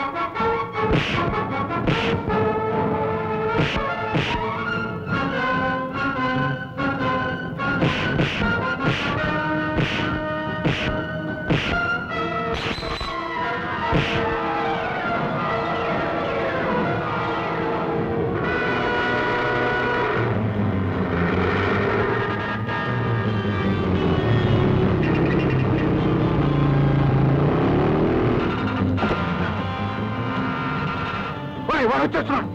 ఓయ్, వాడు వచ్చేస్తున్నాడు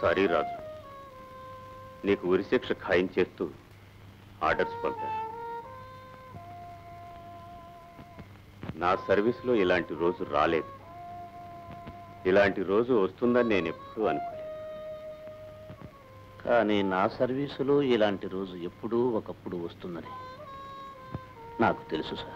సారీ రాజు నీకు ఉరిశిక్ష ఖాయం చేస్తూ ఆర్డర్స్ పంపారు నా సర్వీస్లో ఇలాంటి రోజు రాలేదు ఇలాంటి రోజు వస్తుందని నేను ఎప్పుడూ అనుకోలేదు కానీ నా సర్వీసులో ఇలాంటి రోజు ఎప్పుడూ ఒకప్పుడు వస్తుందని నాకు తెలుసు సార్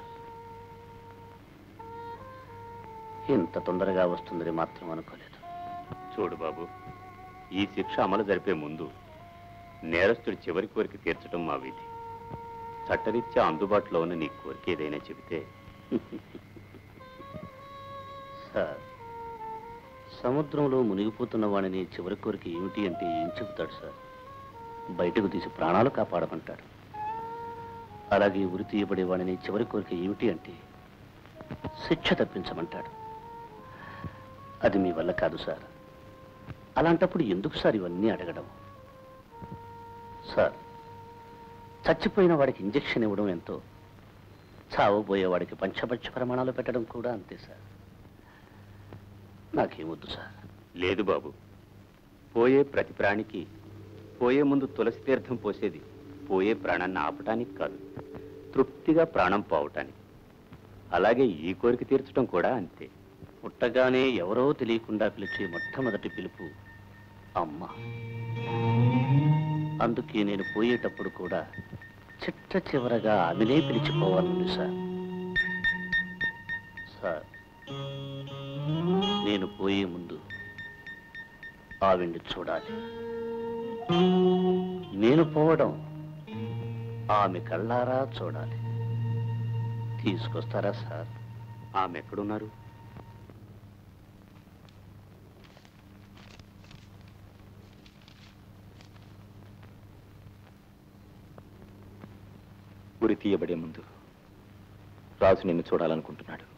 ఇంత తొందరగా వస్తుందని మాత్రం అనుకోలేదు చూడు బాబు ఈ శిక్ష అమలు జరిపే ముందు నేరస్తుడి చివరి కోరిక తీర్చడం మా విధి చట్టరీత్యా అందుబాటులో ఉన్న నీ కోరిక ఏదైనా చెబితే సార్ సముద్రంలో మునిగిపోతున్న వాడిని చివరి కోరిక ఏమిటి అంటే ఏం చెబుతాడు సార్ బయటకు తీసి ప్రాణాలు కాపాడమంటాడు అలాగే ఉరి తీయబడే వాడిని చివరి కోరిక ఏమిటి అంటే శిక్ష తప్పించమంటాడు అది మీ వల్ల కాదు సార్ అలాంటప్పుడు ఎందుకు సార్ ఇవన్నీ అడగడం సార్ చచ్చిపోయిన వాడికి ఇంజెక్షన్ ఇవ్వడం ఎంతో చావబోయే వాడికి పంచపక్ష ప్రమాణాలు పెట్టడం కూడా అంతే సార్ నాకేమొద్దు సార్ లేదు బాబు పోయే ప్రతి ప్రాణికి పోయే ముందు తులసి తీర్థం పోసేది పోయే ప్రాణాన్ని ఆపటానికి కాదు తృప్తిగా ప్రాణం పోవటానికి అలాగే ఈ కోరిక తీర్చడం కూడా అంతే పుట్టగానే ఎవరో తెలియకుండా పిలిచే మొట్టమొదటి పిలుపు అమ్మ అందుకే నేను పోయేటప్పుడు కూడా చిట్ట చివరగా ఆమెనే పిలిచిపోవాలండి సార్ సార్ నేను పోయే ముందు ఆవిడ్ని చూడాలి నేను పోవడం ఆమె కళ్ళారా చూడాలి తీసుకొస్తారా సార్ ఆమె ఎక్కడున్నారు ఉరి తీయబడే ముందు రాజు నిన్ను చూడాలనుకుంటున్నాడు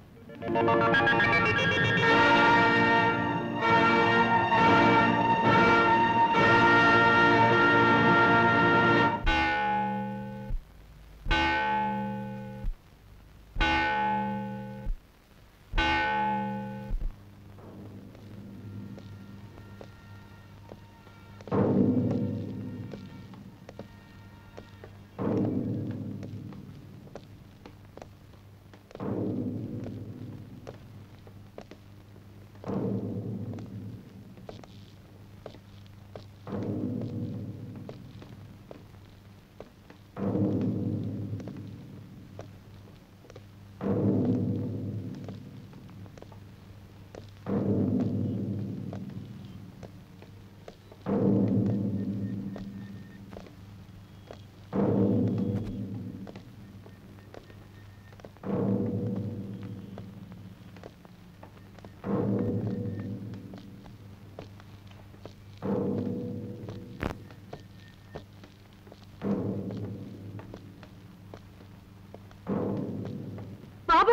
బాబు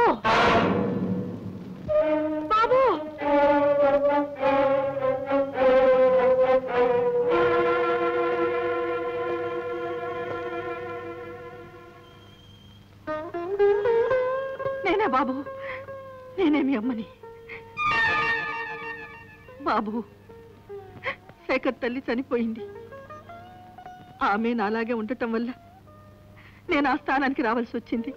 బాబు నేనే బాబు నేనే మీ అమ్మని బాబు శేఖర్ తల్లి చనిపోయింది ఆమె నాలాగే ఉండటం వల్ల నేను ఆ స్థానానికి రావాల్సి వచ్చింది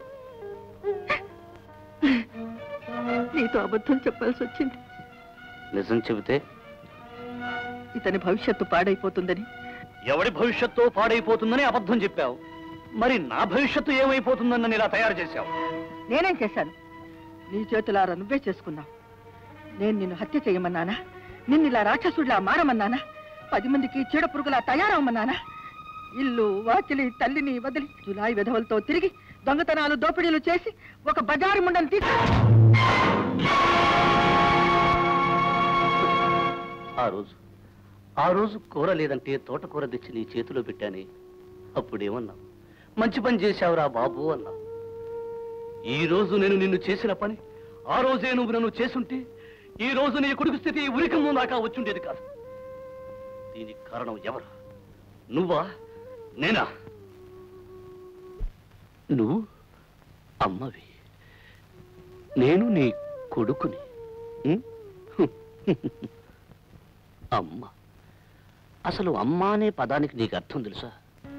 నీతో అబద్ధం చెప్పాల్సి వచ్చింది నిజం చెబితే ఇతని భవిష్యత్తు పాడైపోతుందని ఎవడి భవిష్యత్తు పాడైపోతుందని అబద్ధం చెప్పావు మరి నా భవిష్యత్తు ఏమైపోతుందని ఇలా తయారు చేశావు నేనేం చేశాను నీ చేతులారా నువ్వే చేసుకున్నావు నేను నిన్ను హత్య చేయమన్నానా నిన్ను ఇలా రాక్షసుడిలా మారమన్నానా పది మందికి చీడ పురుగులా తయారవమన్నానా ఇల్లు వాకిలి తల్లిని వదిలి జులాయి విధవలతో తిరిగి దొంగతనాలు దోపిడీలు చేసి ఒక బజారు ముండని తీసి ఆ రోజు ఆ రోజు కూర లేదంటే తోటకూర తెచ్చి నీ చేతిలో పెట్టానే అప్పుడేమన్నావు మంచి పని చేశావురా బాబు అన్నావు ఈ రోజు నేను నిన్ను చేసిన పని ఆ రోజే నువ్వు నన్ను చేసుంటే ఈ రోజు నీ కొడుకు స్థితి ఉరికమ్ము దాకా వచ్చుండేది కాదు దీనికి కారణం ఎవరు నువ్వా నేనా నువ్వు అమ్మవి నేను నీ కొడుకుని ఉం? అమ్మ అసలు అమ్మ అనే పదానికి నీకు అర్థం తెలుసా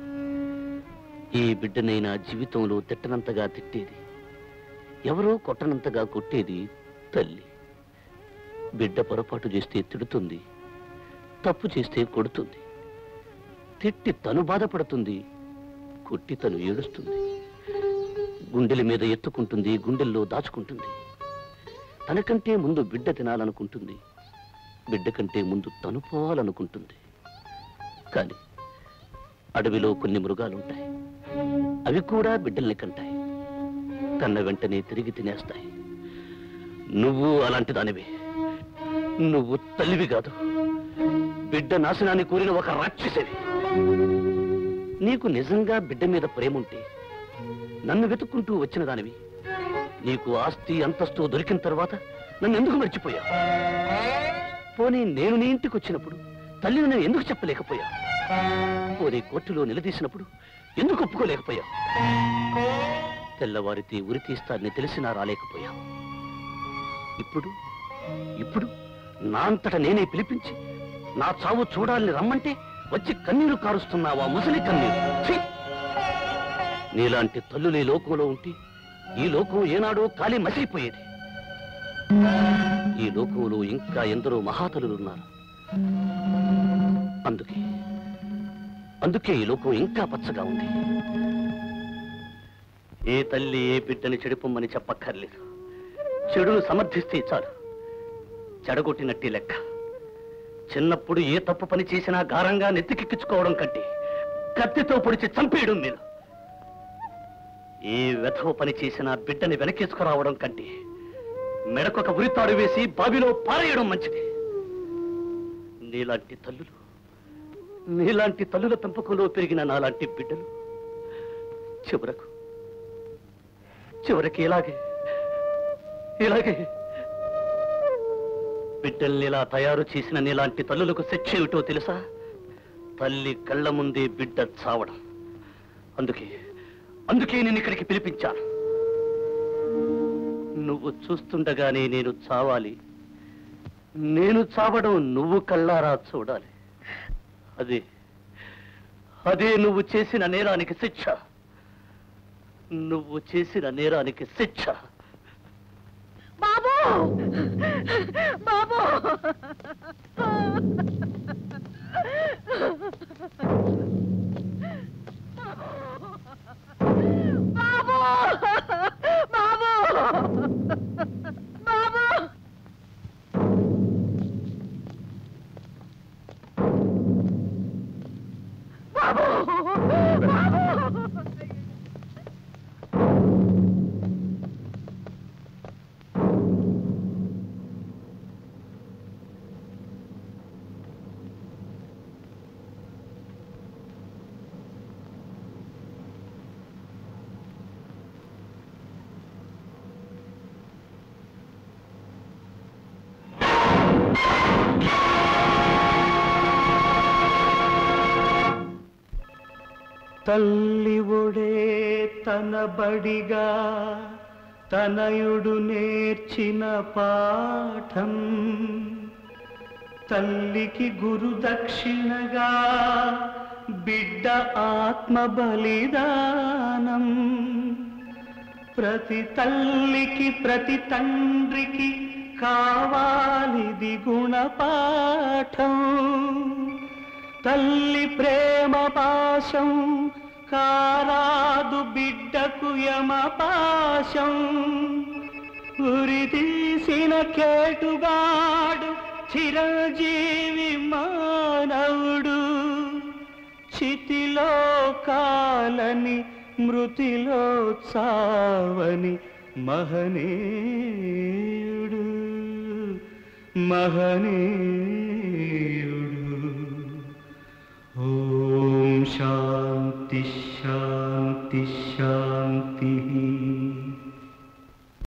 ఈ బిడ్డనైనా జీవితంలో తిట్టనంతగా తిట్టేది ఎవరో కొట్టనంతగా కొట్టేది తల్లి బిడ్డ పొరపాటు చేస్తే తిడుతుంది తప్పు చేస్తే కొడుతుంది తిట్టి తను బాధపడుతుంది కొట్టి తను ఏడుస్తుంది గుండెల మీద ఎత్తుకుంటుంది గుండెల్లో దాచుకుంటుంది తనకంటే ముందు బిడ్డ తినాలనుకుంటుంది బిడ్డ కంటే ముందు తను పోవాలనుకుంటుంది కానీ అడవిలో కొన్ని మృగాలుంటాయి అవి కూడా బిడ్డల్ని కంటాయి కన్న వెంటనే తిరిగి తినేస్తాయి నువ్వు అలాంటి దానివి నువ్వు తల్లివి కాదు బిడ్డ నాశనాన్ని కోరిన ఒక రాక్షసివి నీకు నిజంగా బిడ్డ మీద ప్రేమ ఉంటే నన్ను వెతుక్కుంటూ వచ్చిన దానివి నీకు ఆస్తి అంతస్తు దొరికిన తర్వాత నన్ను ఎందుకు మర్చిపోయా పోనీ నేను నీ ఇంటికి వచ్చినప్పుడు తల్లిని నేను ఎందుకు చెప్పలేకపోయా పోనీ కోర్టులో నిలదీసినప్పుడు ఎందుకు ఒప్పుకోలేకపోయా తెల్లవారితే ఉరి తీస్తారని తెలిసినా రాలేకపోయా ఇప్పుడు ఇప్పుడు నా అంతట నేనే పిలిపించి నా చావు చూడాలని రమ్మంటే వచ్చి కన్నీరు కారుస్తున్నావా ముసలి కన్నీరు ఛీ! నీలాంటి తల్లులు ఈ లోకంలో ఉంటే ఈ లోకం ఏనాడో కాలి మసిలిపోయేది ఈ లోకంలో ఇంకా ఎందరో మహాతలులున్నారు అందుకే అందుకే ఈ లోకం ఇంకా పచ్చగా ఉంది ఏ తల్లి ఏ బిడ్డని చెడిపోమ్మని చెప్పక్కర్లేదు చెడును సమర్థిస్తే చాలు చెడగొట్టినట్టే లెక్క చిన్నప్పుడు ఏ తప్పు పని చేసినా గారంగా నెత్తికెక్కించుకోవడం కంటే కత్తితో పొడిచి చంపేయడం మీరు ఏ వెధవ పని చేసినా బిడ్డని వెనకేసుకురావడం కంటే మెడకొక ఉరితాడు వేసి బావిలో పారేయడం మంచిది నీలాంటి తల్లులు నీలాంటి తల్లుల పెంపకంలో పెరిగిన నాలాంటి బిడ్డలు చివరకు చివరికి ఇలాగే ఇలాగే బిడ్డల్ని ఇలా తయారు చేసిన నీలాంటి తల్లులకు శిక్ష ఏమిటో తెలుసా తల్లి కళ్ళ ముందే బిడ్డ చావడం అందుకే అందుకే నేను ఇక్కడికి పిలిపించాను నువ్వు చూస్తుండగానే నేను చావాలి నేను చావడం నువ్వు కళ్ళారా చూడాలి అదే అదే నువ్వు చేసిన నేరానికి శిక్ష నువ్వు చేసిన నేరానికి శిక్ష బాబు బాబు బాబు బాబు బాబు బాబు బాబు తల్లి ఒడే తన బడిగా తనయుడు నేర్చిన పాఠం తల్లికి గురు దక్షిణగా బిడ్డ ఆత్మ బలిదానం ప్రతి తల్లికి ప్రతి తండ్రికి కావాలిది గుణపాఠం తల్లి ప్రేమ పాశం కారాదు బిడ్డకు యమ పాశం ఉరి తీసిన కేటుగాడు చిరంజీవి మానవుడు చితిలో కాలని మృతిలో చావని మహనీయుడు మహనీయుడు ఓం శాంతి శాంతి శాంతి